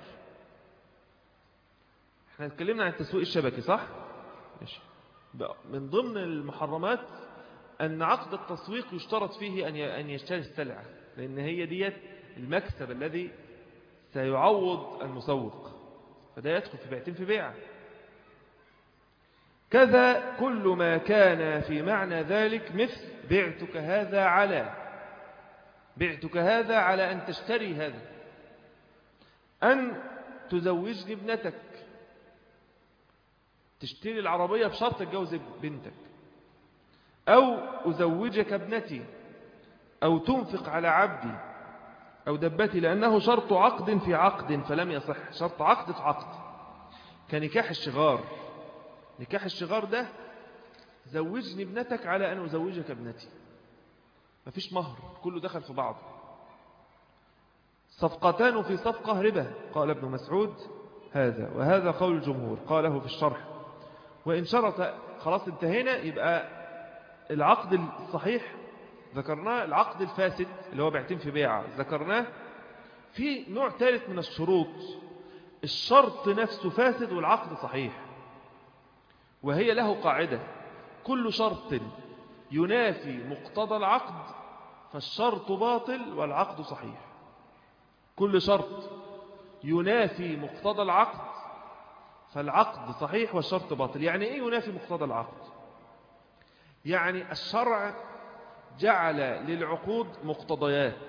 احنا اتكلمنا عن التسويق الشبكي صح؟ ماشي من ضمن المحرمات أن عقد التسويق يشترط فيه أن يشتري السلعة لأن هي ديت المكسب الذي سيعوض المسوق فده يدخل في بيعتين في بيع كذا كل ما كان في معنى ذلك مثل بعتك هذا على بعتك هذا على أن تشتري هذا أن تزوجني ابنتك تشتري العربية بشرط تتجوز بنتك أو أزوجك ابنتي أو تنفق على عبدي أو دبتي لأنه شرط عقد في عقد فلم يصح شرط عقد في عقد كنكاح الشغار نكاح الشغار ده زوجني ابنتك على أن أزوجك ابنتي مفيش مهر كله دخل في بعض صفقتان في صفقة ربا قال ابن مسعود هذا وهذا قول الجمهور قاله في الشرح وإن شرط خلاص انتهينا يبقى العقد الصحيح ذكرناه العقد الفاسد اللي هو بيعتين في بيعة ذكرناه في نوع ثالث من الشروط الشرط نفسه فاسد والعقد صحيح وهي له قاعدة كل شرط ينافي مقتضى العقد فالشرط باطل والعقد صحيح كل شرط ينافي مقتضى العقد فالعقد صحيح والشرط باطل يعني ايه ينافي مقتضى العقد يعني الشرع جعل للعقود مقتضيات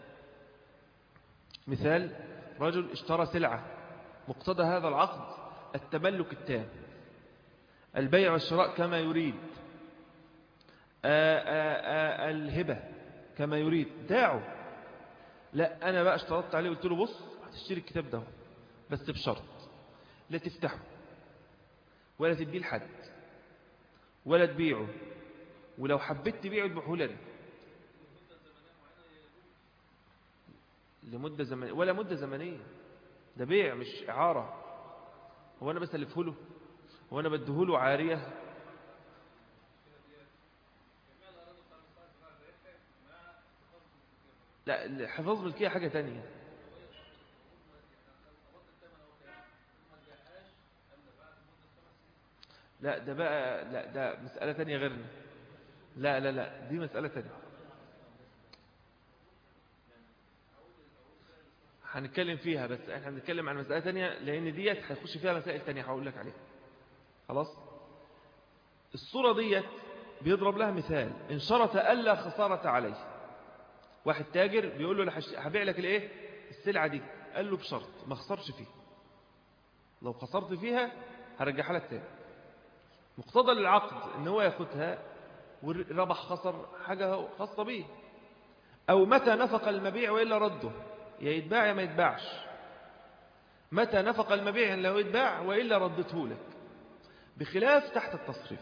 مثال رجل اشترى سلعة مقتضى هذا العقد التملك التام البيع والشراء كما يريد آآ آآ الهبة كما يريد داعه لا أنا بقى اشترطت عليه قلت له بص هتشتري الكتاب ده بس بشرط لا تفتحه ولا تديه لحد ولا تبيعه ولو حبيت تبيعه تبيعه لنا لمدة زمنية ولا مدة زمنية ده بيع مش إعارة هو أنا بسلفه له هو أنا بديه له عارية لا حفاظ ملكية حاجة تانية لا ده بقى لا ده مسألة تانية غيرنا لا لا لا دي مسألة تانية هنتكلم فيها بس احنا هنتكلم عن مسألة تانية لأن ديت هيخش فيها مسائل تانية هقول لك عليها خلاص الصورة ديت بيضرب لها مثال إن شرط ألا خسارة عليه واحد تاجر بيقول له هبيع لك الايه السلعة دي قال له بشرط ما خسرش فيها لو خسرت فيها هرجعها لك تاني مقتضى للعقد ان هو ياخدها وربح خسر حاجة خاصة به أو متى نفق المبيع وإلا رده يا يتباع يا ما يتباعش متى نفق المبيع لو يتباع وإلا ردته لك بخلاف تحت التصريف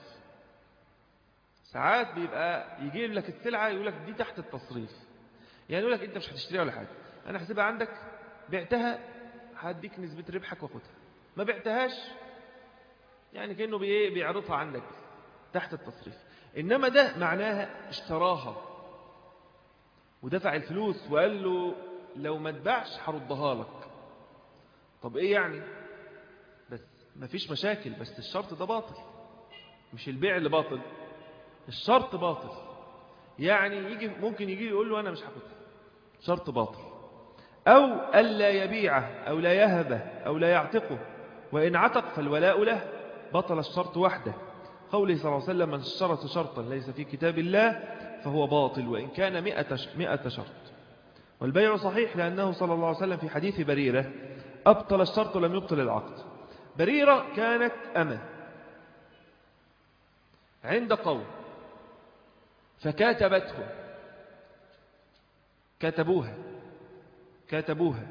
ساعات بيبقى يجيب لك السلعة يقول لك دي تحت التصريف يعني يقول لك انت مش هتشتريها ولا حاجة انا هحسبها عندك بعتها هديك نسبة ربحك واخدها ما بعتهاش يعني كأنه بإيه بيعرضها عندك تحت التصريف إنما ده معناها اشتراها ودفع الفلوس وقال له لو ما تباعش هردها لك طب ايه يعني بس ما فيش مشاكل بس الشرط ده باطل مش البيع اللي باطل الشرط باطل يعني يجي ممكن يجي يقول له انا مش هاخدها شرط باطل او الا يبيعه او لا يهبه او لا يعتقه وان عتق فالولاء له بطل الشرط وحده قوله صلى الله عليه وسلم من شرط شرطا ليس في كتاب الله فهو باطل وإن كان مئة, مئة شرط والبيع صحيح لأنه صلى الله عليه وسلم في حديث بريرة أبطل الشرط ولم يبطل العقد بريرة كانت أمة عند قوم فكاتبته كتبوها كاتبوها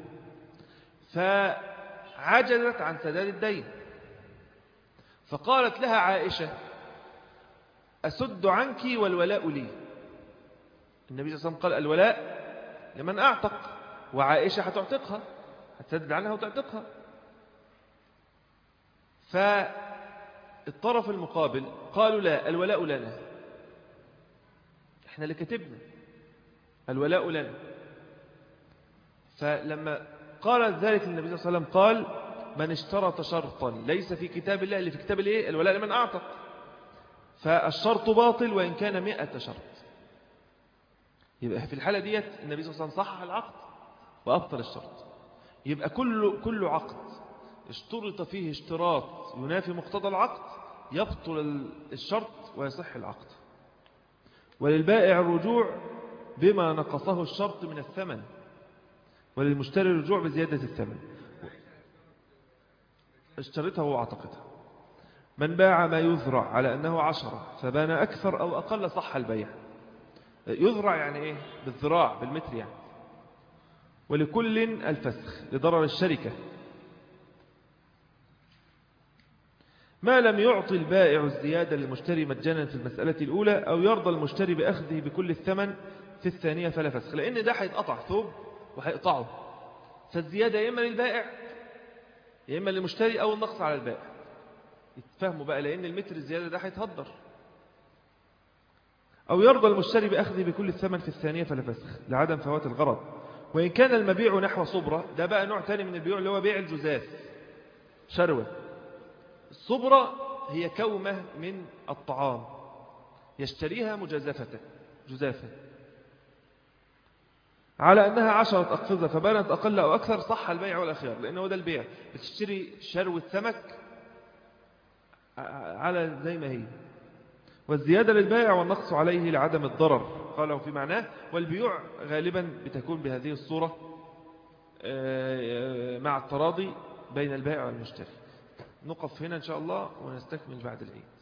فعجزت عن سداد الدين فقالت لها عائشة أسد عنك والولاء لي النبي صلى الله عليه وسلم قال الولاء لمن أعتق وعائشة هتعتقها هتسدد عنها وتعتقها فالطرف المقابل قالوا لا الولاء لنا احنا اللي كتبنا الولاء لنا فلما قال ذلك النبي صلى الله عليه وسلم قال من اشترط شرطا ليس في كتاب الله اللي في كتاب الايه الولاء لمن أعتق فالشرط باطل وإن كان مئة شرط يبقى في الحالة ديت النبي صلى الله عليه وسلم صحح العقد وأبطل الشرط يبقى كل كل عقد اشترط فيه اشتراط ينافي مقتضى العقد يبطل الشرط ويصح العقد وللبائع الرجوع بما نقصه الشرط من الثمن وللمشتري الرجوع بزيادة الثمن اشترطها وعتقتها من باع ما يذرع على أنه عشرة فبان أكثر أو أقل صح البيع يذرع يعني إيه بالذراع بالمتر يعني ولكل الفسخ لضرر الشركة ما لم يعطي البائع الزيادة للمشتري مجانا في المسألة الأولى أو يرضى المشتري بأخذه بكل الثمن في الثانية فلا فسخ لأن ده هيتقطع ثوب وهيقطعه فالزيادة يا إما للبائع يا إما للمشتري أو النقص على البائع يتفهموا بقى لأن المتر الزيادة ده هيتهدر أو يرضى المشتري بأخذه بكل الثمن في الثانية فلا فسخ لعدم فوات الغرض وإن كان المبيع نحو صبرة ده بقى نوع تاني من البيوع اللي هو بيع الجزاف شروة الصبرة هي كومة من الطعام يشتريها مجازفة جزافة على أنها عشرة أقفزة فبانت أقل أو أكثر صح البيع والأخيار لأنه ده البيع بتشتري شروة سمك على زي ما هي والزيادة للبائع والنقص عليه لعدم الضرر قاله في معناه والبيوع غالبا بتكون بهذه الصورة مع التراضي بين البائع والمشتري نقف هنا إن شاء الله ونستكمل بعد العيد